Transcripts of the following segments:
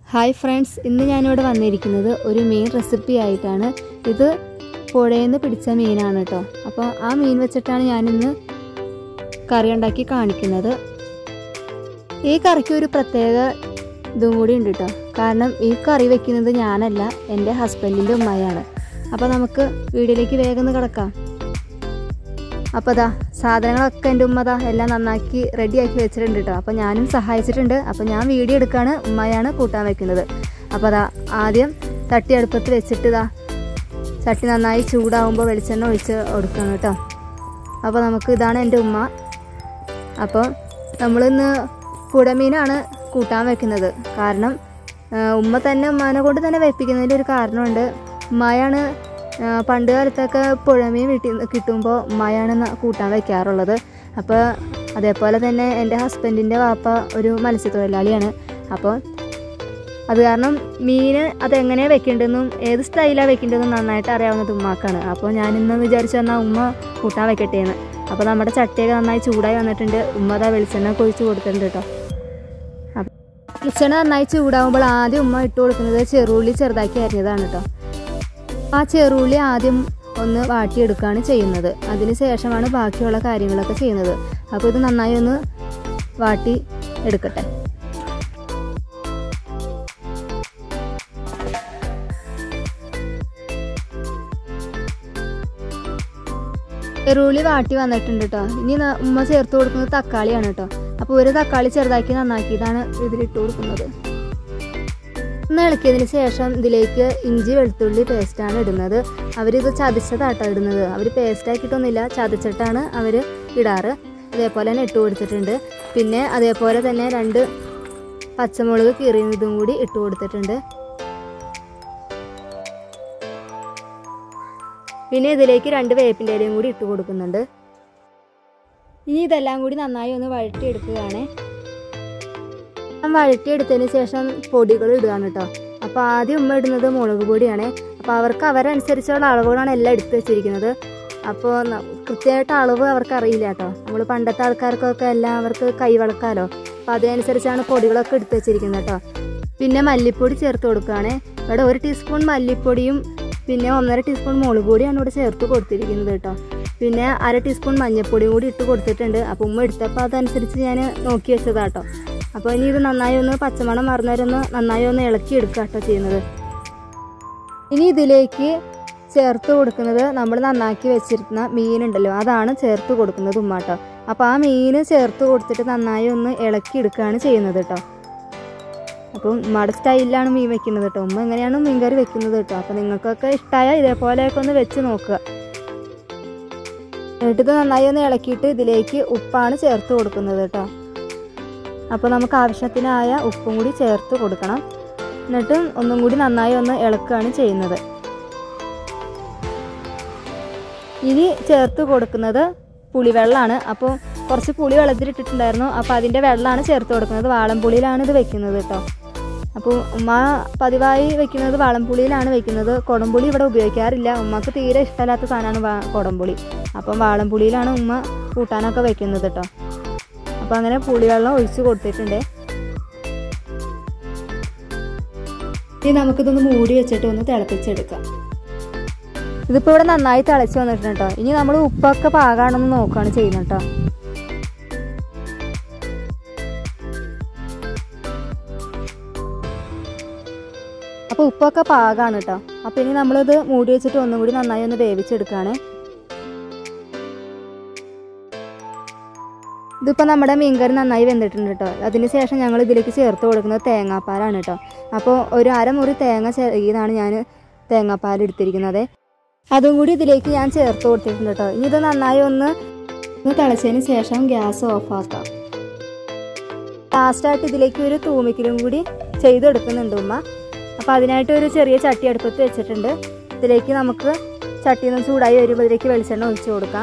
hi friends ഇന്ന് ഞാനിവിടെ വന്നിരിക്കുന്നത് ഒരു മീൻ റെസിപ്പി ആയിട്ടാണ് ഇത് പുഴയിൽ നിന്ന് പിടിച്ച മീനാണ് കേട്ടോ അപ്പോൾ ആ മീൻ വെച്ചിട്ടാണ് ഞാനിന്ന് കറി ഉണ്ടാക്കി കാണിക്കുന്നത് ഈ കറിക്ക് ഒരു പ്രത്യേക ഇതും കൂടി ഉണ്ട് കേട്ടോ കാരണം ഈ കറി വെക്കുന്നത് ഞാനല്ല എൻ്റെ ഹസ്ബൻഡിൻ്റെ ഉമ്മയാണ് അപ്പോൾ നമുക്ക് വീഡിയോയിലേക്ക് വേഗം ഒന്ന് കിടക്കാം അപ്പോൾ അതാ സാധനങ്ങളൊക്കെ എൻ്റെ ഉമ്മ ദാ എല്ലാം നന്നാക്കി റെഡിയാക്കി വെച്ചിട്ടുണ്ട് കേട്ടോ അപ്പോൾ ഞാനും സഹായിച്ചിട്ടുണ്ട് അപ്പോൾ ഞാൻ വീഡിയോ എടുക്കുകയാണ് ഉമ്മയാണ് കൂട്ടാൻ വെക്കുന്നത് അപ്പോൾ അതാ ആദ്യം തട്ടി അടുപ്പത്ത് വെച്ചിട്ട് ഇതാ ചട്ടി നന്നായി ചൂടാവുമ്പോൾ വെളിച്ചെണ്ണ ഒഴിച്ച് കൊടുക്കണം കേട്ടോ അപ്പോൾ നമുക്ക് ഇതാണ് എൻ്റെ ഉമ്മ അപ്പോൾ നമ്മളിന്ന് കുടമീനാണ് കൂട്ടാൻ വെക്കുന്നത് കാരണം ആ, ഉമ്മ തന്നെ ഉമ്മാനെ കൊണ്ട് തന്നെ വെപ്പിക്കുന്നതിൻ്റെ ഒരു കാരണമുണ്ട് ഉമ്മയാണ് ആ, പണ്ട് കാലത്തൊക്കെ പുഴമീൻ വീട്ടിൽ കിട്ടുമ്പോൾ ഉമ്മയാണ് ന- കൂട്ടാൻ വെക്കാറുള്ളത് അപ്പോൾ അതേപോലെ തന്നെ എൻ്റെ ഹസ്ബൻഡിൻ്റെ വാപ്പ ഒരു മത്സ്യത്തൊഴിലാളിയാണ് അപ്പോൾ അത് കാരണം മീൻ അതെങ്ങനെയാണ് വെക്കേണ്ടതെന്നും ഏത് സ്റ്റൈലാണ് വെക്കേണ്ടതെന്നും നന്നായിട്ട് അറിയാവുന്നത് ഉമ്മാക്കാണ് അപ്പോൾ ഞാനിന്ന് വിചാരിച്ചു എന്നാൽ ഉമ്മ കൂട്ടാൻ വെക്കട്ടെ എന്ന് അപ്പോൾ നമ്മുടെ ചട്ടിയൊക്കെ നന്നായി ചൂടായി വന്നിട്ടുണ്ട് ഉമ്മ അതാ വെളിച്ചെണ്ണ കൊഴിച്ച് കൊടുത്തിട്ടുണ്ട് കേട്ടോ അപ്പം വെളിച്ചെണ്ണ നന്നായി ചൂടാവുമ്പോൾ ആദ്യം ഉമ്മ ഇട്ട് കൊടുക്കുന്നത് ചെറുള്ളി ചെറുതാക്കി അരിഞ്ഞതാണ് കേട്ടോ ആ ചെറുള്ളി ആദ്യം ഒന്ന് വാട്ടിയെടുക്കുകയാണ് ചെയ്യുന്നത് അതിന് ശേഷമാണ് ബാക്കിയുള്ള കാര്യങ്ങളൊക്കെ ചെയ്യുന്നത് അപ്പോൾ ഇത് നന്നായി ഒന്ന് വാട്ടി എടുക്കട്ടെ ചെറുള്ളി വാട്ടി വന്നിട്ടുണ്ട് കേട്ടോ ഇനി ന- ഉമ്മ ചേർത്ത് കൊടുക്കുന്നത് തക്കാളിയാണ് കേട്ടോ അപ്പോൾ ഒരു തക്കാളി ചെറുതാക്കി നന്നാക്കിയതാണ് ഇതിലിട്ട് കൊടുക്കുന്നത് ഒന്ന് ഇളക്കിയതിന് ശേഷം ഇതിലേക്ക് ഇഞ്ചി വെളുത്തുള്ളി പേസ്റ്റാണ് ഇടുന്നത് അവരിത് ചതച്ചതാട്ടോ ഇടുന്നത് അവർ പേസ്റ്റ് ആക്കിയിട്ടൊന്നുമില്ല ചതച്ചിട്ടാണ് അവർ ഇടാറ് അതേപോലെ തന്നെ ഇട്ട് കൊടുത്തിട്ടുണ്ട് പിന്നെ അതേപോലെ തന്നെ രണ്ട് പച്ചമുളക് കീറിയതും കൂടി ഇട്ട് കൊടുത്തിട്ടുണ്ട് പിന്നെ ഇതിലേക്ക് രണ്ട് വേപ്പിൻ്റെ ഇലയും കൂടി ഇട്ട് കൊടുക്കുന്നുണ്ട് ഇനി ഇതെല്ലാം കൂടി നന്നായി ഒന്ന് വഴറ്റിയെടുക്കുകയാണ് ഞാൻ വഴറ്റിയെടുത്തതിന് ശേഷം പൊടികൾ ഇടുകയാണ് കേട്ടോ അപ്പോൾ ആദ്യം ഉമ്മ ഇടുന്നത് മുളക് പൊടിയാണ് അപ്പോൾ അവർക്ക് അവരനുസരിച്ചുള്ള അളവുകളാണ് എല്ലാം എടുത്ത് വെച്ചിരിക്കുന്നത് അപ്പോൾ ന- കൃത്യമായിട്ട് അളവ് അവർക്ക് അറിയില്ല കേട്ടോ നമ്മൾ പണ്ടത്തെ ആൾക്കാർക്കൊക്കെ എല്ലാം അവർക്ക് കൈവളക്കാലോ അപ്പോൾ അതനുസരിച്ചാണ് പൊടികളൊക്കെ എടുത്ത് വെച്ചിരിക്കുന്നത് കേട്ടോ പിന്നെ മല്ലിപ്പൊടി ചേർത്ത് കൊടുക്കുകയാണ് ഇവിടെ ഒരു ടീസ്പൂൺ മല്ലിപ്പൊടിയും പിന്നെ ഒന്നര ടീസ്പൂൺ മുളക് പൊടിയാണ് ഇവിടെ ചേർത്ത് കൊടുത്തിരിക്കുന്നത് കേട്ടോ പിന്നെ അര ടീസ്പൂൺ മഞ്ഞൾപ്പൊടിയും കൂടി ഇട്ട് കൊടുത്തിട്ടുണ്ട് അപ്പോൾ ഉമ്മ എടുത്തപ്പോൾ അതനുസരിച്ച് ഞാൻ നോക്കി വെച്ചതാട്ടോ അപ്പോൾ ഇനി ഇത് നന്നായി ഒന്ന് പച്ചമണം മറന്നവരൊന്ന് നന്നായി ഒന്ന് ഇളക്കി എടുക്കുക കേട്ടോ ചെയ്യുന്നത് ഇനി ഇതിലേക്ക് ചേർത്ത് കൊടുക്കുന്നത് നമ്മൾ നന്നാക്കി വെച്ചിരുന്ന മീനുണ്ടല്ലോ അതാണ് ചേർത്ത് കൊടുക്കുന്നത് ഉമ്മ കേട്ടോ അപ്പോൾ ആ മീൻ ചേർത്ത് കൊടുത്തിട്ട് നന്നായി ഒന്ന് ഇളക്കി എടുക്കുകയാണ് ചെയ്യുന്നത് കേട്ടോ അപ്പം ഉമ്മയുടെ സ്റ്റൈലിലാണ് മീൻ വെക്കുന്നത് കേട്ടോ ഉമ്മ എങ്ങനെയാണ് മീൻ കറി വെക്കുന്നത് കേട്ടോ അപ്പോൾ നിങ്ങൾക്കൊക്കെ ഇഷ്ടമായ ഇതേപോലെയൊക്കെ ഒന്ന് വെച്ച് നോക്കുക എന്നിട്ട് ഇത് നന്നായി ഒന്ന് ഇളക്കിയിട്ട് ഇതിലേക്ക് ഉപ്പാണ് ചേർത്ത് കൊടുക്കുന്നത് കേട്ടോ അപ്പോൾ നമുക്ക് ആവശ്യത്തിനായ ഉപ്പും കൂടി ചേർത്ത് കൊടുക്കണം എന്നിട്ട് ഒന്നും കൂടി നന്നായി ഒന്ന് ഇളക്കുകയാണ് ചെയ്യുന്നത് ഇനി ചേർത്ത് കൊടുക്കുന്നത് പുളിവെള്ളമാണ് അപ്പോൾ കുറച്ച് പുളി വെള്ളത്തിലിട്ടിട്ടുണ്ടായിരുന്നു അപ്പോൾ അതിൻ്റെ വെള്ളമാണ് ചേർത്ത് കൊടുക്കുന്നത് വാളംപുളിയിലാണ് ഇത് വെക്കുന്നത് കേട്ടോ അപ്പോൾ ഉമ്മ പതിവായി വെക്കുന്നത് വാളംപുളിയിലാണ് വെക്കുന്നത് കുടംപുളി ഇവിടെ ഉപയോഗിക്കാറില്ല ഉമ്മക്ക് തീരെ ഇഷ്ടമല്ലാത്ത സാധനമാണ് വാ കുടംപുളി അപ്പം വാളംപുളിയിലാണ് ഉമ്മ കൂട്ടാനൊക്കെ വെക്കുന്നത് കേട്ടോ അപ്പോൾ അങ്ങനെ പുളിവെള്ളം ഒഴിച്ച് കൊടുത്തിട്ടുണ്ട് ഇനി നമുക്കിതൊന്ന് മൂടി വെച്ചിട്ട് ഒന്ന് തിളപ്പിച്ചെടുക്കാം ഇതിപ്പോൾ ഇവിടെ നന്നായി തിളച്ച് വന്നിട്ടുണ്ട് കേട്ടോ ഇനി നമ്മൾ ഉപ്പൊക്കെ പാകാണെന്ന് നോക്കുകയാണ് ചെയ്യുന്നത് കേട്ടോ അപ്പോൾ ഉപ്പൊക്കെ പാകാണ് കേട്ടോ അപ്പോൾ ഇനി നമ്മളിത് മൂടി വെച്ചിട്ട് ഒന്നും കൂടി നന്നായി ഒന്ന് വേവിച്ചെടുക്കുകയാണ് ഇതിപ്പോൾ നമ്മുടെ മീൻകറി നന്നായി വെന്തിട്ടുണ്ട് കേട്ടോ അതിന് ശേഷം ഞങ്ങൾ ഇതിലേക്ക് ചേർത്ത് കൊടുക്കുന്നത് തേങ്ങാപ്പാലാണ് കേട്ടോ അപ്പോൾ ഒരു അരമുറി തേങ്ങ ഇതാണ് ഞാൻ തേങ്ങാപ്പാൽ എടുത്തിരിക്കുന്നത് അതും കൂടി ഇതിലേക്ക് ഞാൻ ചേർത്ത് കൊടുത്തിട്ടുണ്ട് കേട്ടോ ഇനി ഇത് നന്നായി ഒന്ന് ഒന്ന് തിളച്ചതിന് ശേഷം ഗ്യാസ് ഓഫാക്കാം ലാസ്റ്റായിട്ട് ഇതിലേക്ക് ഒരു തൂമിക്കലും കൂടി ചെയ്തെടുക്കുന്നുണ്ട് ഉമ്മ അപ്പോൾ അതിനായിട്ട് ഒരു ചെറിയ ചട്ടി അടുപ്പത്ത് വെച്ചിട്ടുണ്ട് ഇതിലേക്ക് നമുക്ക് ചട്ടിയിൽ നിന്ന് ചൂടായി വരുമ്പോൾ ഇതിലേക്ക് വെളിച്ചെണ്ണ ഒഴിച്ചു കൊടുക്കാം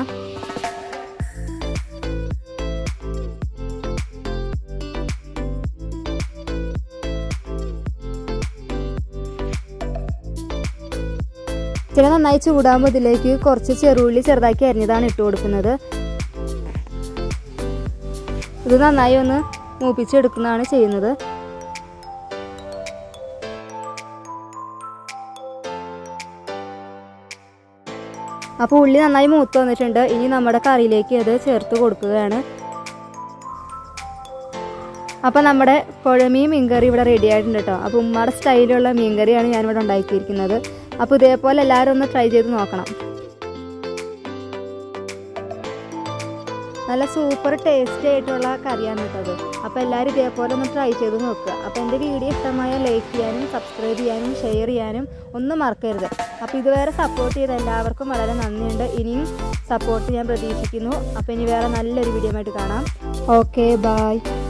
ചില നന്നായി ചൂടാകുമ്പോൾ ഇതിലേക്ക് കുറച്ച് ചെറുള്ളി ചെറുതാക്കി അരിഞ്ഞതാണ് ഇട്ട് കൊടുക്കുന്നത് ഇത് നന്നായി ഒന്ന് മൂപ്പിച്ചെടുക്കുന്നതാണ് ചെയ്യുന്നത് അപ്പോൾ ഉള്ളി നന്നായി മൂത്ത് വന്നിട്ടുണ്ട് ഇനി നമ്മുടെ കറിയിലേക്ക് അത് ചേർത്ത് കൊടുക്കുകയാണ് അപ്പോൾ നമ്മുടെ പുഴമീൻ മീൻകറി ഇവിടെ റെഡി ആയിട്ടുണ്ട് കേട്ടോ അപ്പോൾ ഉമ്മയുടെ സ്റ്റൈലുള്ള മീൻകറിയാണ് ഞാനിവിടെ ഉണ്ടാക്കിയിരിക്കുന്നത് അപ്പോൾ ഇതേപോലെ എല്ലാവരും ഒന്ന് ട്രൈ ചെയ്ത് നോക്കണം നല്ല സൂപ്പർ ടേസ്റ്റി ആയിട്ടുള്ള കറിയാണ് കേട്ടത് അപ്പോൾ എല്ലാവരും ഇതേപോലെ ഒന്ന് ട്രൈ ചെയ്ത് നോക്കുക അപ്പോൾ എൻ്റെ വീഡിയോ ഇഷ്ടമായ ലൈക്ക് ചെയ്യാനും സബ്സ്ക്രൈബ് ചെയ്യാനും ഷെയർ ചെയ്യാനും ഒന്നും മറക്കരുത് അപ്പോൾ ഇതുവരെ സപ്പോർട്ട് ചെയ്ത എല്ലാവർക്കും വളരെ നന്ദിയുണ്ട് ഇനിയും സപ്പോർട്ട് ഞാൻ പ്രതീക്ഷിക്കുന്നു അപ്പോൾ ഇനി വേറെ നല്ലൊരു വീഡിയോ ആയിട്ട് കാണാം ഓക്കെ ബായ്